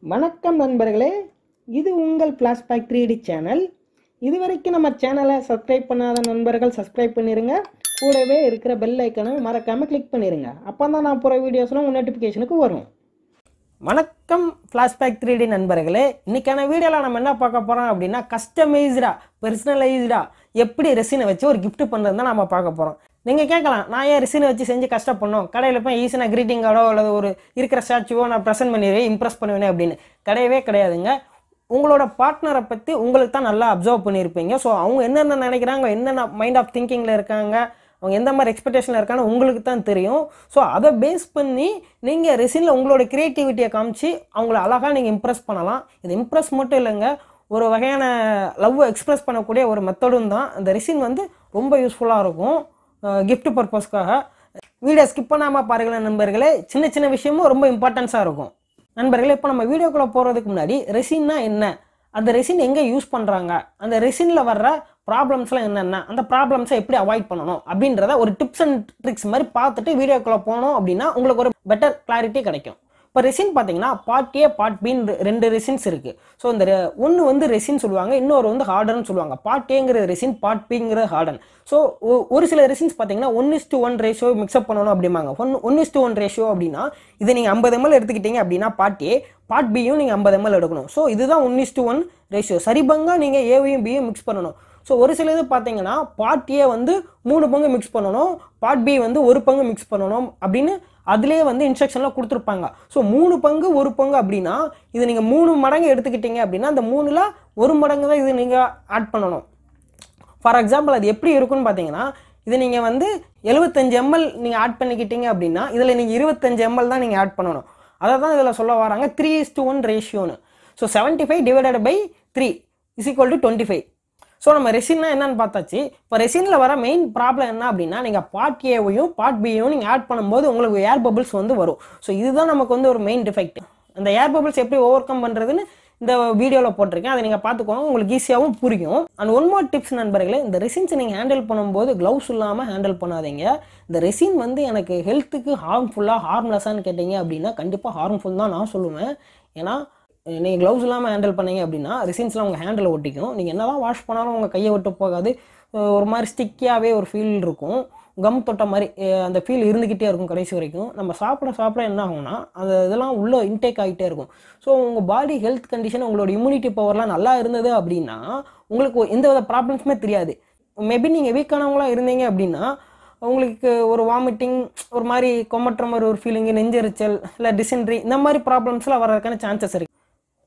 வணக்கம் நண்பர்களே இது உங்கள் ஃப்ளாஷ்பேக் த்ரீ டி சேனல் இது வரைக்கும் நம்ம சேனலை சப்ஸ்கிரைப் பண்ணாத நண்பர்கள் சப்ஸ்கிரைப் பண்ணிடுங்க கூடவே இருக்கிற பெல் ஐக்கனை மறக்காமல் கிளிக் பண்ணிடுங்க அப்போ தான் நான் போகிற வீடியோஸ்லாம் உங்கள் நோட்டிஃபிகேஷனுக்கு வரும் வணக்கம் ஃப்ளாஷ்பேக் த்ரீ டி நண்பர்களே இன்றைக்கான வீடியோவில் நம்ம என்ன பார்க்க போகிறோம் அப்படின்னா கஸ்டமைஸ்டாக பர்சனலைஸ்டாக எப்படி ரெசினை வச்சு ஒரு gift பண்ணுறது தான் நம்ம பார்க்க போகிறோம் நீங்கள் கேட்கலாம் நான் ஏன் ரெசினை வச்சு செஞ்சு கஷ்டப்படணும் கடையில் போய் ஈஸியாக greeting கார்டோ அல்லது ஒரு இருக்கிற ஸ்டாச்சுவோ நான் ப்ரெசென்ட் பண்ணிடுவேன் இம்ப்ரெஸ் பண்ணுவேனே அப்படின்னு கிடையவே கிடையாதுங்க உங்களோட பார்ட்னரை பற்றி உங்களுக்கு தான் நல்லா அப்சர்வ் பண்ணியிருப்பீங்க ஸோ அவங்க என்னென்ன நினைக்கிறாங்க என்னென்ன மைண்ட் ஆஃப் திங்கிங்கில் இருக்காங்க அவங்க எந்த மாதிரி எக்ஸ்பெக்டேஷனில் இருக்கான்னு உங்களுக்கு தான் தெரியும் ஸோ அதை பேஸ் பண்ணி நீங்கள் ரெசினில் உங்களோட க்ரியேட்டிவிட்டியை காமிச்சு அவங்கள அழகாக நீங்கள் இம்ப்ரெஸ் பண்ணலாம் இது இம்ப்ரெஸ் மட்டும் இல்லைங்க ஒரு வகையான லவ் எக்ஸ்பிரஸ் பண்ணக்கூடிய ஒரு மெத்தடும் தான் அந்த ரெசின் வந்து ரொம்ப யூஸ்ஃபுல்லாக இருக்கும் gift பர்பஸ்க்காக வீடியோ ஸ்கிப் பண்ணாமல் பாருங்களேன் நண்பர்களே சின்ன சின்ன விஷயமும் ரொம்ப இம்பார்ட்டன்ஸாக இருக்கும் நண்பர்களே இப்போ நம்ம வீடியோக்குள்ளே போகிறதுக்கு முன்னாடி ரெசின்னா என்ன அந்த ரெசின் எங்கே யூஸ் பண்ணுறாங்க அந்த ரெசினில் வர்ற ப்ராப்ளம்ஸ்லாம் என்னென்ன அந்த ப்ராப்ளம்ஸை எப்படி அவாய்ட் பண்ணணும் அப்படின்றத ஒரு டிப்ஸ் அண்ட் ட்ரிக்ஸ் மாதிரி பார்த்துட்டு வீடியோக்குள்ளே போனோம் அப்படின்னா உங்களுக்கு ஒரு பெட்டர் கிளாரிட்டி கிடைக்கும் இப்போ ரெசின் பார்த்தீங்கன்னா பார்ட் ஏ பார்ட் பின்னு ரெண்டு ரெசின்ஸ் இருக்குது ஸோ இந்த ஒன்று வந்து ரெசின் சொல்லுவாங்க இன்னொரு வந்து ஹார்டர்னு சொல்லுவாங்க பார்ட் ஏங்கிற ரெசின் பார்ட் பிங்கிற ஹார்டன் ஸோ ஒரு சில ரெசின்ஸ் பார்த்தீங்கன்னா one is to one ratio mix up பண்ணணும் அப்படிம்பாங்க one one is to one ratio அப்படின்னா இதை நீங்கள் ஐம்பது எம்எல் எடுத்துக்கிட்டீங்க அப்படின்னா பார்ட் ஏ பார்ட் பியும் நீங்கள் ஐம்பது எம்எல் எடுக்கணும் ஸோ இதுதான் one is to one ratio சரிபங்கா நீங்கள் ஏவையும் பியும் மிக்ஸ் பண்ணணும் ஸோ ஒரு சில இது பார்த்தீங்கன்னா பார்ட் ஏ வந்து மூணு பங்கு மிக்ஸ் பண்ணணும் பார்ட் பி வந்து ஒரு பங்கு மிக்ஸ் பண்ணணும் அப்படின்னு அதுலேயே வந்து இன்ஸ்ட்ரக்ஷன்லாம் கொடுத்துருப்பாங்க ஸோ மூணு பங்கு ஒரு பங்கு அப்படின்னா இது நீங்கள் மூணு மடங்கு எடுத்துக்கிட்டீங்க அப்படின்னா அந்த மூணில் ஒரு மடங்கு தான் இது நீங்கள் ஆட் பண்ணணும் ஃபார் எக்ஸாம்பிள் அது எப்படி இருக்குன்னு பார்த்தீங்கன்னா இது நீங்கள் வந்து எழுபத்தஞ்சு எம்எல் நீங்கள் ஆட் பண்ணிக்கிட்டீங்க அப்படின்னா இதில் நீங்கள் இருபத்தஞ்சு எம்எல் தான் நீங்கள் ஆட் பண்ணணும் அதை தான் இதில் சொல்ல வராங்க த்ரீ இஸ் டு ஒன் ரேஷியோன்னு so seventy five divided by three is equal to twenty five so நம்ம ரெசின்னா என்னன்னு பார்த்தாச்சு இப்போ ரெசினில் வர மெயின் ப்ராப்ளம் என்ன அப்படின்னா நீங்கள் பார்ட் ஏவையும் பார்ட் பியையும் நீங்கள் ஆட் பண்ணும்போது உங்களுக்கு ஏர் பபிள்ஸ் வந்து வரும் ஸோ இதுதான் நமக்கு வந்து ஒரு மெயின் டிஃபெக்ட் அந்த ஏர் பபிள்ஸ் எப்படி ஓவர் கம் பண்ணுறதுன்னு இந்த வீடியோவில் போட்டிருக்கேன் அதை நீங்கள் பார்த்துக்கோங்க உங்களுக்கு ஈஸியாகவும் புரியும் அண்ட் ஒன் மோர் டிப்ஸ் நண்பர்களே இந்த ரெசின்ஸை நீங்கள் ஹேண்டில் பண்ணும்போது க்ளவுஸ் இல்லாமல் ஹேண்டில் பண்ணாதீங்க இந்த ரெசின் வந்து எனக்கு ஹெல்த்துக்கு ஹார்ம்ஃபுல்லாக ஹார்ம்லெஸ்ஸான்னு கேட்டிங்க அப்படின்னா கண்டிப்பாக ஹார்ம்ஃபுல் தான் நான் சொல்லுவேன் ஏன்னா நீங்கள் க்ளவுஸ் இல்லாமல் ஹேண்டில் பண்ணீங்க அப்படின்னா ரெசின்ஸ்லாம் உங்கள் ஹேண்டில் ஒட்டிக்கும் நீங்கள் என்ன தான் வாஷ் பண்ணாலும் உங்கள் கையை விட்டு போகாது அஹ் ஒரு மாதிரி ஸ்டிக்கியாகவே ஒரு ஃபீல் இருக்கும் கம் தொட்ட மாதிரி அஹ் அந்த ஃபீல் இருந்துக்கிட்டே இருக்கும் கடைசி வரைக்கும் நம்ம சாப்பிட சாப்பிட என்ன ஆகும்னா அந்த இதெல்லாம் உள்ளே இன்டேக் ஆகிட்டே இருக்கும் ஸோ உங்கள் பாடி ஹெல்த் கண்டிஷன் உங்களோட இம்யூனிட்டி பவர்லாம் நல்லா இருந்தது அப்படின்னா உங்களுக்கு எந்த வித ப்ராப்ளம்ஸுமே தெரியாது மேபி நீங்கள் வீக்கானவங்களாம் இருந்தீங்க அப்படின்னா உங்களுக்கு ஒரு வாமிட்டிங் ஒரு மாதிரி கொமட்டுற மாதிரி ஒரு ஃபீலிங்கு நெஞ்செரிச்சல் இல்லை டிசென்ட்ரி இந்த மாதிரி ப்ராப்ளம்ஸ்லாம் வர்றதுக்கான சான்சஸ் இருக்குது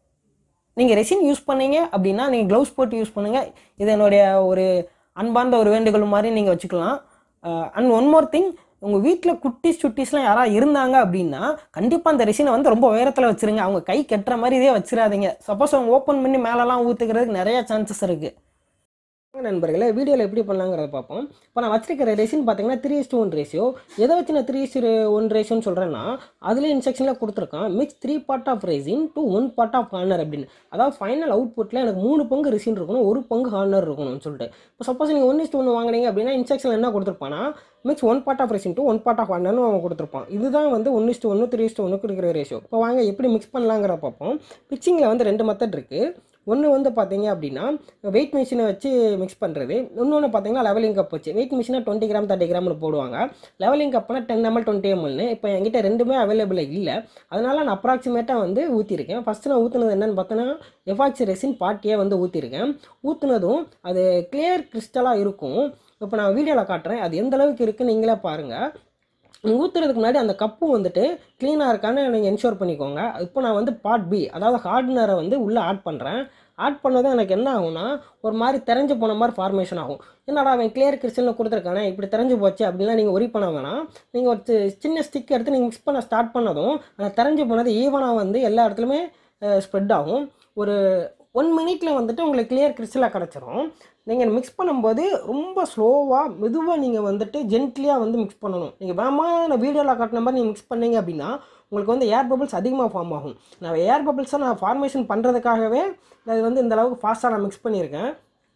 நீங்கள் ரெசின் யூஸ் பண்ணீங்க அப்படின்னா நீங்கள் க்ளவுஸ் போட்டு யூஸ் பண்ணுங்கள் இது என்னுடைய ஒரு அன்பார்ந்த ஒரு வேண்டுகோள் மாதிரி நீங்கள் வச்சுக்கலாம் அண்ட் ஒன் மோர் திங் உங்கள் வீட்டில் குட்டிஸ் சுட்டிஸ்லாம் யாராவது இருந்தாங்க அப்படின்னா கண்டிப்பாக அந்த ரெசினை வந்து ரொம்ப உயரத்தில் வச்சுருங்க அவங்க கை கட்டுற மாதிரி இதே வச்சிடாதீங்க சப்போஸ் அவங்க ஓப்பன் பண்ணி மேலெலாம் ஊற்றுக்கிறதுக்கு நிறைய சான்சஸ் இருக்குது நண்பர்களே வீடியோவில் எப்படி பண்ணலாங்கிறத பார்ப்போம் இப்போ நான் வச்சிருக்கிற ரெசின் பார்த்தீங்கன்னா த்ரீ இஸ் ஒன் ரேஷியோ எதை வச்சு நான் த்ரீ இஸ் ஒன் ரேஷியோன்னு சொல்கிறேன்னா அதில் இன்ஸ்ட்ரக்ஷனில் கொடுத்துருக்கான் mix three part of resin to one part of hardener அப்படின்னு அதாவது ஃபைனல் அவுட்புட்டில் எனக்கு மூணு பங்கு ரெசின் இருக்கணும் ஒரு பங்கு ஹார்னர் இருக்கணும்னு சொல்லிட்டு இப்போ சப்போஸ் நீங்கள் ஒன் இஸ் ஒன்று வாங்குனீங்க அப்படின்னா இன்ஸ்ட்ரக்ஷன் என்ன கொடுத்துருப்பானா mix one part of resin to one part of ஹார்னர்னு அவன் கொடுத்துருப்பான் இதுதான் வந்து ஒன் இஸ்ட்டு ஒன்று த்ரீ இஸ்ட்டு ஒன்றுக்கு இருக்கிற ரேஷியோ இப்போ வாங்க எப்படி மிக்ஸ் பண்ணலாங்கிற பார்ப்போம் மிக்சிங்கில் வந்து ரெண்டு மெத்தட் இருக்குது ஒன்று வந்து பார்த்தீங்க அப்படின்னா வெயிட் மிஷினை வச்சு மிக்ஸ் பண்ணுறது இன்னொன்று பார்த்தீங்கன்னா லெவலிங் கப் வச்சு வெயிட் மிஷினை டுவெண்ட்டி கிராம் தேர்ட்டி கிராம்னு போடுவாங்க லெவலிங் கப்னா டென் எம்எல் டுவெண்ட்டி எம்எல்னு இப்போ என்கிட்ட ரெண்டுமே அவைலபிளாக இல்லை அதனால் நான் அப்ராக்சிமேட்டாக வந்து ஊற்றிருக்கேன் ஃபஸ்ட்டு நான் ஊற்றுனது என்னென்னு பார்த்தோன்னா எஃபாக்சி ரெசின் பார்ட்டியே வந்து ஊற்றிருக்கேன் ஊற்றுனதும் அது கிளியர் கிறிஸ்டலாக இருக்கும் இப்போ நான் வீடியோவில் காட்டுறேன் அது எந்த அளவுக்கு இருக்குன்னு நீங்களே பாருங்கள் நீங்கள் ஊற்றுறதுக்கு முன்னாடி அந்த கப்பு வந்துட்டு க்ளீனாக இருக்கான்னு நீங்கள் என்ஷூர் பண்ணிக்கோங்க இப்போ நான் வந்து பார்ட் பி அதாவது ஹார்ட்னரை வந்து உள்ளே ஆட் பண்ணுறேன் ஆட் பண்ணதும் எனக்கு என்ன ஆகும்னா ஒரு மாதிரி தெரிஞ்சு போன மாதிரி ஃபார்மேஷன் ஆகும் என்னடா அவன் கிளியர் கிறிஸ்டலில் கொடுத்துருக்கானே இப்படி தெரிஞ்சு போச்சு அப்படின்லாம் நீங்கள் ஒரி பண்ண வேணாம் நீங்கள் ஒரு சி- சின்ன ஸ்டிக் எடுத்து நீங்கள் மிக்ஸ் பண்ண ஸ்டார்ட் பண்ணதும் அந்த தெரிஞ்சு போனது ஈவனாக வந்து எல்லா இடத்துலையுமே ஸ்ப்ரெட் ஆகும் ஒரு ஒன் மினிட்ல வந்துட்டு உங்களுக்கு கிளியர் கிறிஸ்டலாக கிடச்சிரும் நீங்கள் மிக்ஸ் பண்ணும்போது ரொம்ப ஸ்லோவாக மெதுவாக நீங்கள் வந்துட்டு ஜென்ட்லியாக வந்து மிக்ஸ் பண்ணணும் நீங்கள் வேகமாக நான் வீடியோவில் காட்டின மாதிரி நீங்கள் மிக்ஸ் பண்ணீங்க அப்படின்னா உங்களுக்கு வந்து ஏர் பபிள்ஸ் அதிகமாக ஃபார்ம் ஆகும் நான் ஏர் பபிள்ஸை நான் ஃபார்மேஷன் பண்ணுறதுக்காகவே அது வந்து இந்த அளவுக்கு ஃபாஸ்ட்டாக நான் மிக்ஸ் பண்ணியிருக்கேன்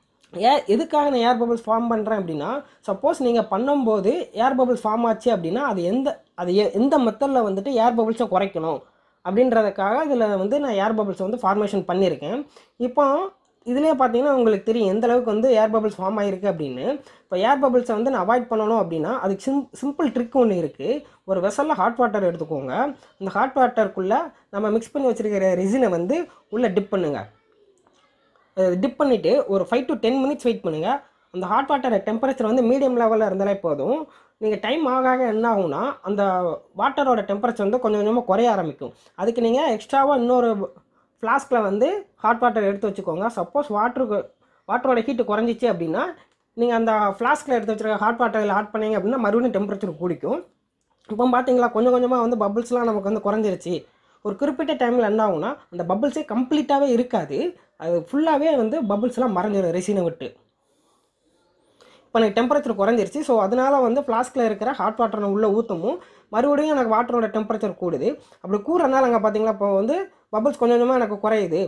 ஏ எதுக்காக நான் ஏர் பபிள்ஸ் ஃபார்ம் பண்ணுறேன் அப்படின்னா சப்போஸ் நீங்கள் பண்ணும்போது ஏர் பபிள்ஸ் ஃபார்ம் ஆச்சு அப்படின்னா அது எந்த அது எ- எந்த மெத்தடில் வந்துட்டு ஏர் பபிள்ஸை குறைக்கணும் அப்படின்றதுக்காக இதில் வந்து நான் ஏர் பபிள்ஸ் வந்து ஃபார்மேஷன் பண்ணியிருக்கேன் இப்போ இதுலேயே பார்த்தீங்கன்னா உங்களுக்கு தெரியும் எந்த அளவுக்கு வந்து ஏர் பபிள்ஸ் ஃபார்ம் ஆகிருக்கு அப்படின்னு இப்போ ஏர் பபிள்ஸை வந்து நான் அவாய்ட் பண்ணணும் அப்படின்னா அதுக்கு சிம் சிம்பிள் ட்ரிக் ஒன்று இருக்குது ஒரு வெசலில் ஹாட் வாட்டர் எடுத்துக்கோங்க அந்த ஹாட் வாட்டருக்குள்ளே நம்ம மிக்ஸ் பண்ணி வச்சுருக்கிற ரெசினை வந்து உள்ளே டிப் பண்ணுங்கள் டிப் பண்ணிவிட்டு ஒரு five to ten minutes wait பண்ணுங்கள் அந்த ஹாட் வாட்டர் டெம்பரேச்சர் வந்து மீடியம் லெவலில் இருந்தாலே போதும் நீங்கள் டைம் ஆக ஆக என்ன ஆகும்னா அந்த வாட்டரோட டெம்பரேச்சர் வந்து கொஞ்சம் கொஞ்சமாக குறைய ஆரம்பிக்கும் அதுக்கு நீங்கள் எக்ஸ்ட்ராவாக இன்னொரு ஃப்ளாஸ்கில் வந்து ஹாட் வாட்டர் எடுத்து வச்சுக்கோங்க சப்போஸ் வாட்டருக்கு வாட்டரோட ஹீட்டு குறைஞ்சிச்சு அப்படின்னா நீங்கள் அந்த ஃப்ளாஸ்கில் எடுத்து வச்சுருக்க ஹாட் வாட்டரில் ஆட் பண்ணீங்க அப்படின்னா மறுபடியும் டெம்பரேச்சர் கூடிக்கும் இப்போ பார்த்தீங்களா கொஞ்சம் கொஞ்சமாக வந்து பபிள்ஸ்லாம் நமக்கு வந்து குறைஞ்சிருச்சு ஒரு குறிப்பிட்ட டைமில் என்ன ஆகும்னா அந்த பபிள்ஸே கம்ப்ளீட்டாகவே இருக்காது அது ஃபுல்லாகவே வந்து பபிள்ஸ்லாம் மறைஞ்சிடும் ரெசினை விட்டு இப்போ எனக்கு டெம்பரேச்சர் குறைஞ்சிருச்சு ஸோ அதனால வந்து ஃப்ளாஸ்கில் இருக்கிற ஹாட் வாட்டரை உள்ளே ஊற்றமும் மறுபடியும் எனக்கு வாட்டரோட டெம்பரேச்சர் கூடுது அப்படி கூடுறதுனால அங்கே பார்த்தீங்களா இப்போ வந்து பபிள்ஸ் கொஞ்சம் கொஞ்சமாக எனக்கு குறையுது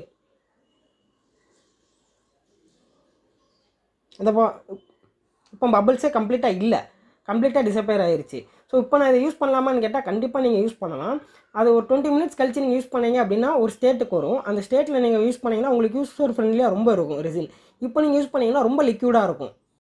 அந்த இப்போ பபிள்ஸே கம்ப்ளீட்டாக இல்லை கம்ப்ளீட்டாக டிசப்பேர் ஆயிருச்சு ஸோ இப்போ நான் இதை யூஸ் பண்ணலாமான்னு கேட்டால் கண்டிப்பாக நீங்கள் யூஸ் பண்ணலாம் அது ஒரு டுவெண்ட்டி மினிட்ஸ் கழிச்சு நீங்கள் யூஸ் பண்ணீங்க அப்படின்னா ஒரு ஸ்டேட்டுக்கு வரும் அந்த ஸ்டேட்டில் நீங்கள் யூஸ் பண்ணீங்கன்னா உங்களுக்கு யூஸர் ஃப்ரெண்ட்லியாக ரொம்ப இருக்கும் ரெசின் இப்போ நீங்கள் யூஸ் பண்ணீங்கன்னா ரொம்ப லிக்யூடாக இருக்கும்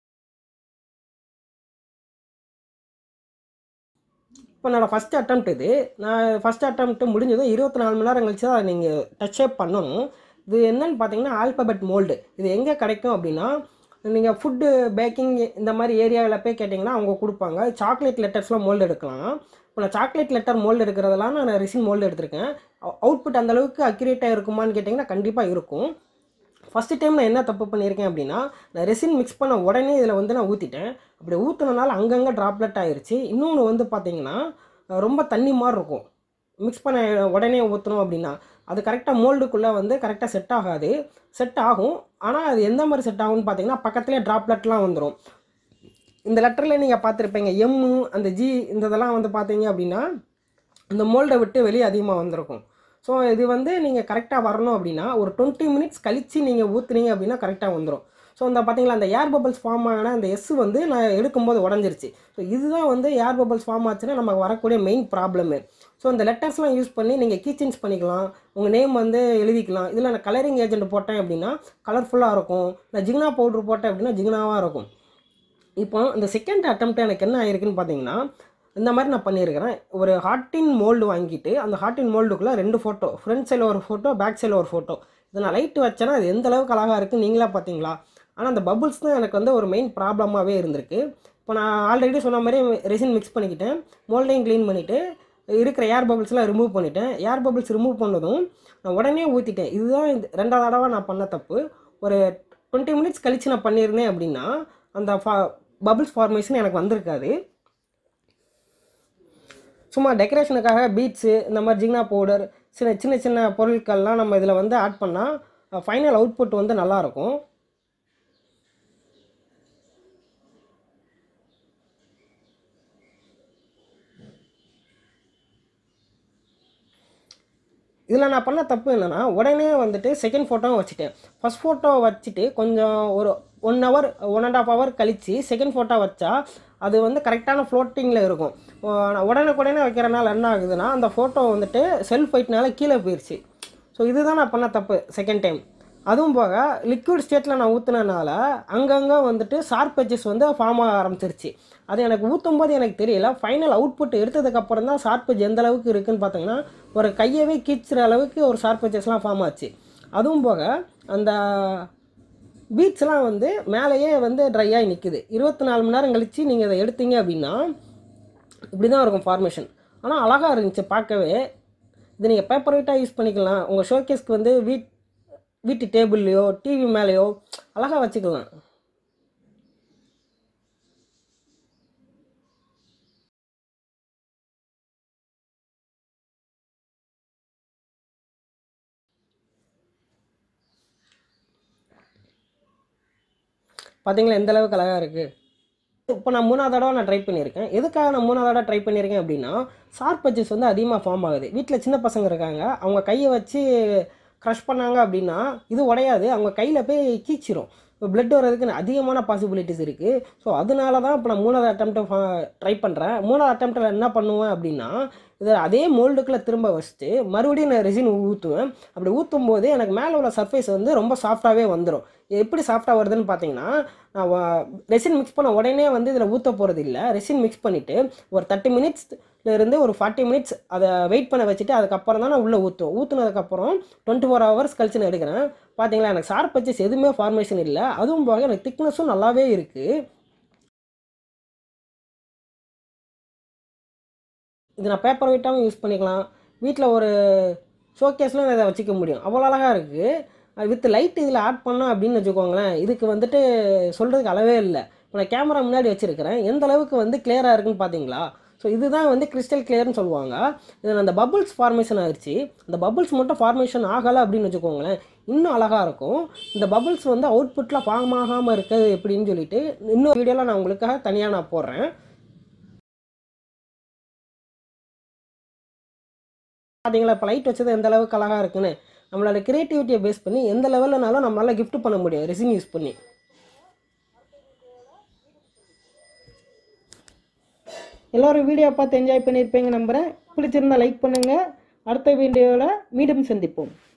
இப்போ என்னோடய ஃபஸ்ட் அட்டம்ப்ட் இது நான் ஃபஸ்ட் அட்டம்ப்ட் முடிஞ்சதும் இருபத்தி நாலு மணி நேரம் கழிச்சு தான் நீங்கள் டச் அப் பண்ணணும் இது என்னன்னு பார்த்தீங்கன்னா ஆல்பபெட் மோல்டு இது எங்கே கிடைக்கும் அப்படின்னா நீங்கள் ஃபுட்டு பேக்கிங் இந்த மாதிரி ஏரியாவில் போய் கேட்டிங்கன்னா அவங்க கொடுப்பாங்க சாக்லேட் லெட்டர்ஸ்லாம் மோல்டு எடுக்கலாம் இப்போ நான் சாக்லேட் லெட்டர் மோல்டு எடுக்கிறதெல்லாம் நான் ரெசின் மோல்டு எடுத்திருக்கேன் அவுட்புட் அந்த அளவுக்கு அக்யூரேட்டாக இருக்குமான்னு கேட்டிங்கன்னா கண்டிப்பாக இருக்கும் ஃபஸ்ட்டு டைம் நான் என்ன தப்பு பண்ணியிருக்கேன் அப்படின்னா நான் ரெசின் மிக்ஸ் பண்ண உடனே இதில் வந்து நான் ஊற்றிட்டேன் அப்படி ஊற்றுனனால அங்கங்கே ட்ராப்லெட் ஆயிருச்சு இன்னொன்று வந்து பார்த்தீங்கன்னா ரொம்ப தண்ணி மாதிரி இருக்கும் மிக்ஸ் பண்ண உடனே ஊற்றணும் அப்படின்னா அது கரெக்டாக மோல்டுக்குள்ளே வந்து கரெக்டாக செட் ஆகாது செட் ஆகும் ஆனால் அது எந்த மாதிரி செட் ஆகும்னு பார்த்தீங்கன்னா பக்கத்துலேயே ட்ராப்லெட்லாம் வந்துடும் இந்த லெட்டரில் நீங்கள் பார்த்துருப்பீங்க எம்மு அந்த ஜி இந்த இதெல்லாம் வந்து பார்த்தீங்க அப்படின்னா இந்த மோல்டை விட்டு வெளியே அதிகமாக வந்திருக்கும் ஸோ இது வந்து நீங்கள் கரெக்டாக வரணும் அப்படின்னா ஒரு டுவெண்ட்டி மினிட்ஸ் கழித்து நீங்கள் ஊற்றுனீங்க அப்படின்னா கரெக்டாக வந்துடும் ஸோ இந்த பார்த்தீங்களா அந்த ஏர் பபிள்ஸ் ஃபார்ம் ஆன அந்த எஸ் வந்து நான் எடுக்கும்போது உடஞ்சிருச்சு ஸோ இதுதான் வந்து ஏர் பபிள்ஸ் ஃபார்ம் ஆச்சுன்னா நமக்கு வரக்கூடிய மெயின் ப்ராப்ளமு ஸோ இந்த லெட்டர்ஸ்லாம் யூஸ் பண்ணி நீங்கள் கீச்சன்ஸ் பண்ணிக்கலாம் உங்கள் நேம் வந்து எழுதிக்கலாம் இதில் நான் கலரிங் ஏஜென்ட் போட்டேன் அப்படின்னா கலர்ஃபுல்லாக இருக்கும் நான் ஜிக்னா பவுட்ரு போட்டேன் அப்படின்னா ஜிக்னாவாக இருக்கும் இப்போ இந்த செகண்ட் அட்டம்ப்ட் எனக்கு என்ன ஆயிருக்குன்னு பார்த்தீங்கன்னா இந்த மாதிரி நான் பண்ணியிருக்கிறேன் ஒரு ஹார்டின் மோல்டு வாங்கிட்டு அந்த ஹார்டின் மோல்டுக்குள்ளே ரெண்டு ஃபோட்டோ ஃப்ரண்ட் சைடில் ஒரு ஃபோட்டோ பேக் சைடில் ஒரு ஃபோட்டோ இதை நான் லைட்டு வச்சேன்னா அது எந்த அளவுக்கு அழகாக இருக்குன்னு நீங்களா பார்த்தீங்களா ஆனால் அந்த பபுள்ஸ் தான் எனக்கு வந்து ஒரு மெயின் ப்ராப்ளமாகவே இருந்திருக்கு இப்போ நான் ஆல்ரெடி சொன்ன மாதிரி ரெசின் மிக்ஸ் பண்ணிக்கிட்டேன் மோல்டையும் க்ளீன் பண்ணிவிட்டு இருக்கிற ஏர் பபிள்ஸ்லாம் ரிமூவ் பண்ணிட்டேன் ஏர் பபிள்ஸ் ரிமூவ் பண்ணதும் நான் உடனே ஊற்றிட்டேன் இதுதான் இந்த ரெண்டாவது தடவை நான் பண்ண தப்பு ஒரு டுவெண்ட்டி மினிட்ஸ் கழித்து நான் பண்ணியிருந்தேன் அப்படின்னா அந்த ஃபா பபிள்ஸ் ஃபார்மேஷன் எனக்கு வந்திருக்காது சும்மா டெக்கரேஷனுக்காக பீட்ஸு இந்த மாதிரி ஜிக்னா பவுடர் சின்ன சின்ன சின்ன பொருட்கள்லாம் நம்ம இதில் வந்து ஆட் பண்ணால் ஃபைனல் அவுட்புட் வந்து நல்லாயிருக்கும் இதில் நான் பண்ண தப்பு என்னென்னா உடனே வந்துட்டு செகண்ட் ஃபோட்டோவும் வச்சுட்டேன் ஃபஸ்ட் ஃபோட்டோ வச்சுட்டு கொஞ்சம் ஒரு one hour one and half hour கழித்து செகண்ட் ஃபோட்டோ வச்சா அது வந்து கரெக்டான ஃப்ளோட்டிங்கில் இருக்கும் உடனுக்குடனே வைக்கிறனால என்ன ஆகுதுன்னா அந்த ஃபோட்டோ வந்துட்டு செல்ஃப் வெயிட்னால கீழே போயிடுச்சு ஸோ இதுதான் நான் பண்ண தப்பு செகண்ட் டைம் அதுவும் போக லிக்விட் ஸ்டேட்டில் நான் ஊற்றுனனால அங்கங்கே வந்துட்டு ஷார்ப் எட்ஜஸ் வந்து ஃபார்ம் ஆக ஆரம்பிச்சிருச்சு அது எனக்கு ஊற்றும் போது எனக்கு தெரியல ஃபைனல் அவுட்புட் எடுத்ததுக்கப்புறம் தான் ஷார்ப் எட்ஜ் எந்த அளவுக்கு இருக்குன்னு பார்த்தீங்கன்னா ஒரு கையவே கீச்சுற அளவுக்கு ஒரு ஷார்ப் எட்ஜஸ்லாம் ஃபார்ம் ஆச்சு அதுவும் போக அந்த பீட்ஸ்லாம் வந்து மேலேயே வந்து ட்ரை ஆகி நிற்குது இருபத்தி நாலு மணி நேரம் கழித்து நீங்கள் இதை எடுத்தீங்க அப்படின்னா இப்படி தான் இருக்கும் ஃபார்மேஷன் ஆனால் அழகாக இருந்துச்சு பார்க்கவே இது நீங்கள் பேப்பர் வெயிட்டாக யூஸ் பண்ணிக்கலாம் உங்கள் ஷோகேஸ்க்கு வந்து வீட் வீட்டு டேபிள்லையோ டிவி மேலேயோ அழகாக வச்சுக்கலாம் பார்த்தீங்களா எந்த அளவுக்கு அழகாக இருக்குது இப்போ நான் மூணாவது தடவை நான் ட்ரை பண்ணியிருக்கேன் எதுக்காக நான் மூணாவது தடவை ட்ரை பண்ணியிருக்கேன் அப்படின்னா ஷார்ப் பட்ஜெட்ஸ் வந்து அதிகமாக ஃபார்ம் ஆகுது வீட்டில் சின்ன பசங்க இருக்காங்க அவங்க கையை வச்சு க்ரஷ் பண்ணாங்க அப்படின்னா இது உடையாது அவங்க கையில் போய் கீச்சிரும் இப்போ பிளட் வர்றதுக்கு அதிகமான பாசிபிலிட்டிஸ் இருக்குது ஸோ அதனால தான் இப்போ நான் மூணாவது அட்டம்ப்ட்டை ட்ரை பண்ணுறேன் மூணாவது அட்டம்ப்ட்டில் என்ன பண்ணுவேன் அப்படின்னா இதை அதே மோல்டுக்குள்ளே திரும்ப வச்சுட்டு மறுபடியும் நான் ரெசின் ஊற்றுவேன் அப்படி ஊற்றும் போது எனக்கு மேலே உள்ள சர்ஃபேஸ் வந்து ரொம்ப சாஃப்டாகவே வந்துடும் எப்படி சாஃப்டாக வருதுன்னு பார்த்தீங்கன்னா நான் ரெசின் மிக்ஸ் பண்ண உடனே வந்து இதில் ஊற்ற போகிறது இல்லை ரெசின் மிக்ஸ் பண்ணிவிட்டு ஒரு தேர்ட்டி மினிட்ஸ்லேருந்து ஒரு ஃபார்ட்டி மினிட்ஸ் அதை வெயிட் பண்ண வச்சுட்டு அதுக்கப்புறம் தான் நான் உள்ளே ஊற்றுவோம் ஊற்றுனதுக்கப்புறம் டுவெண்ட்டி ஃபோர் ஹவர்ஸ் கழிச்சு நான் எடுக்கிறேன் பார்த்தீங்களா எனக்கு ஷார்ப் பச்சஸ் எதுவுமே ஃபார்மேஷன் இல்லை அதுவும் போக எனக்கு திக்னஸும் நல்லாவே இருக்குது இது நான் பேப்பர் வெயிட்டாகவும் யூஸ் பண்ணிக்கலாம் வீட்டில் ஒரு ஷோகேஸில் இதை வச்சுக்க முடியும் அவ்வளோ அழகாக இருக்குது வித் லைட் இதில் ஆட் பண்ணோம் அப்படின்னு வச்சுக்கோங்களேன் இதுக்கு வந்துட்டு சொல்கிறதுக்கு அளவே இல்லை இப்போ நான் கேமரா முன்னாடி வச்சுருக்கிறேன் எந்த அளவுக்கு வந்து கிளியராக இருக்குன்னு பார்த்தீங்களா ஸோ இதுதான் வந்து கிறிஸ்டல் கிளியர்னு சொல்லுவாங்க இதில் அந்த பபுள்ஸ் ஃபார்மேஷன் ஆயிடுச்சு அந்த பபுள்ஸ் மட்டும் ஃபார்மேஷன் ஆகலை அப்படின்னு வச்சுக்கோங்களேன் இன்னும் அழகாக இருக்கும் இந்த பபுள்ஸ் வந்து அவுட்புட்டில் ஃபார்ம் ஆகாமல் இருக்குது எப்படின்னு சொல்லிட்டு இன்னொரு வீடியோவில் நான் உங்களுக்காக தனியாக நான் போடுறேன் பார்த்தீங்களா இப்போ லைட் வச்சது எந்த அளவுக்கு அழகாக இருக்குன்னு நம்மளோட கிரியேட்டிவிட்டியை பேஸ் பண்ணி எந்த லெவல்லனாலும் நம்மளால் கிஃப்ட் பண்ண முடியும் ரெசின் யூஸ் பண்ணி எல்லோரும் வீடியோ பார்த்து என்ஜாய் பண்ணியிருப்பீங்க நம்புகிறேன் பிடிச்சிருந்தா லைக் பண்ணுங்கள் அடுத்த வீடியோவில் மீண்டும் சந்திப்போம்